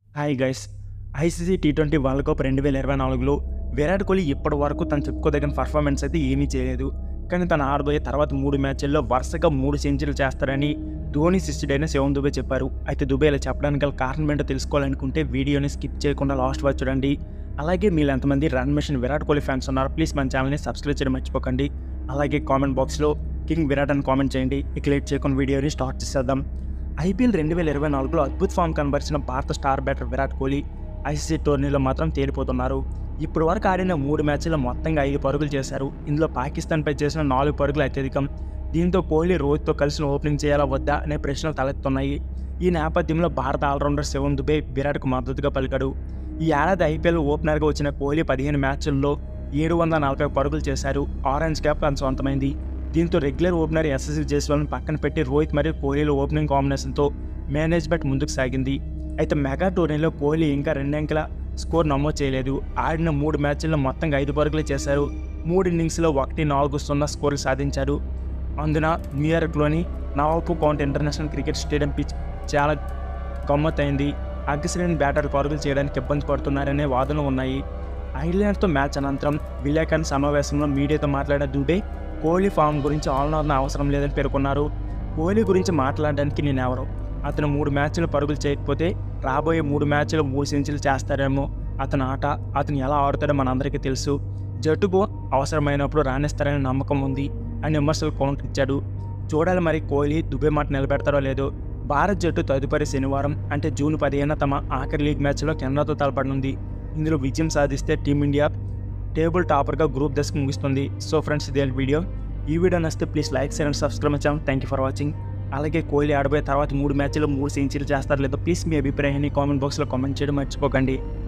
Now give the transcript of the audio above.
hi guys ICC T twenty world cup రెండు వేల ఇరవై నాలుగులో విరాట్ కోహ్లీ ఇప్పటి వరకు తను చెప్పుకోదగిన పర్ఫార్మెన్స్ అయితే ఏమీ చేయలేదు కానీ తను ఆడబోయే తర్వాత మూడు మ్యాచ్ల్లో వరుసగా మూడు సెంచరీలు చేస్తారని ధోని శిష్యుడైన శివన్ దుబే చెప్పారు అయితే దుబే ఇలా చెప్పడానికి గల కారణం ఏంటో తెలుసుకోవాలనుకుంటే వీడియోని స్కిప్ చేయకుండా లాస్ట్ వరకు చూడండి అలాగే మీరు ఎంతమంది run machine Virat Kohli fans ఉన్నారో ప్లీజ్ మన ఛానల్ని సబ్స్క్రైబ్ చేయడం మర్చిపోకండి అలాగే కామెంట్ బాక్స్లో కింగ్ విరాట్ అని కామెంట్ చేయండి ఇక లేట్ చేయకుండా వీడియోని స్టార్ట్ చేసేద్దాం ఐపీఎల్ రెండు వేల ఇరవై నాలుగులో అద్భుత ఫామ్ కనబరిచిన భారత star batter Virat Kohli ICC టోర్నీలో మాత్రం తేలిపోతున్నారు ఇప్పుడు వరకు ఆడిన మూడు మ్యాచ్ల్లో మొత్తంగా ఐదు పరుగులు చేశారు ఇందులో పాకిస్తాన్పై చేసిన నాలుగు పరుగులు అత్యధికం దీంతో కోహ్లీ రోహిత్తో కలిసి ఓపెనింగ్ చేయాలా వద్దా అనే ప్రశ్నలు తలెత్తున్నాయి ఈ నేపథ్యంలో భారత ఆల్రౌండర్ శివన్ దుబే విరాట్కు మద్దతుగా పలికాడు ఈ ఏడాది ఐపీఎల్ ఓపెనర్గా వచ్చిన కోహ్లీ పదిహేను మ్యాచ్ల్లో ఏడు వందల నలభై పరుగులు చేశారు ఆరెంజ్ క్యాప్ తన సొంతమైంది దీంతో రెగ్యులర్ ఓపెనర్ ఎస్ఎస్సి జైస్వాల్ని పక్కన పెట్టి రోహిత్ మరియు కోహ్లీలో ఓపెనింగ్ కాంబినేషన్తో మేనేజ్మెంట్ ముందుకు సాగింది అయితే మెగా టోర్నీలో కోహ్లీ ఇంకా రెండంకెల స్కోర్ నమోదు చేయలేదు ఆడిన మూడు మ్యాచ్ల్లో మొత్తంగా ఐదు పరుగులు చేశారు మూడు ఇన్నింగ్స్లో ఒకటి నాలుగు సున్నా స్కోర్లు సాధించారు అందున న్యూయార్క్లోని నవాబు కౌంట్ ఇంటర్నేషనల్ క్రికెట్ స్టేడియం పిచ్ చాలా గమ్మత్తైంది అగ్రశ్రేణి బ్యాటర్ పరుగులు చేయడానికి ఇబ్బంది పడుతున్నారనే వాదనలు ఉన్నాయి ఐర్లాండ్తో మ్యాచ్ అనంతరం విలేకరణ సమావేశంలో మీడియాతో మాట్లాడిన దుబే కోహ్లీ ఫామ్ గురించి ఆల్రౌండర్ అవసరం లేదని పేర్కొన్నారు కోహ్లీ గురించి మాట్లాడడానికి నేను ఎవరు అతను మూడు మ్యాచ్లు పరుగులు చేయకపోతే రాబోయే మూడు మ్యాచ్లు మూడు సెంచరీలు చేస్తారేమో అతని ఆట అతను ఎలా ఆడుతాడో మనందరికీ తెలుసు జట్టుకు అవసరమైనప్పుడు రాణిస్తారనే నమ్మకం ఉంది అని విమర్శలు కౌంటర్ ఇచ్చాడు చూడాలి మరి కోహ్లీ దుబే మాట నిలబెడతారో లేదో భారత్ జట్టు తదుపరి శనివారం అంటే జూన్ పదిహేన తమ ఆఖరి లీగ్ మ్యాచ్లో కెనడాతో తలపడనుంది ఇందులో విజయం సాధిస్తే టీమిండియా టేబుల్ టాపర్గా గ్రూప్ దశకు ముగిస్తుంది సో ఫ్రెండ్స్ ఇదే వీడియో ఈ వీడియో నచ్చితే please like and subscribe channel thank you for watching అలాగే కోహ్లీ ఆడబోయే తర్వాత మూడు మ్యాచ్లో మూడు సెంచరీలు చేస్తారు లేదో ప్లీజ్ మీ అభిప్రాయాన్ని కామెంట్ బాక్స్లో కామెంట్ చేయడం మర్చిపోకండి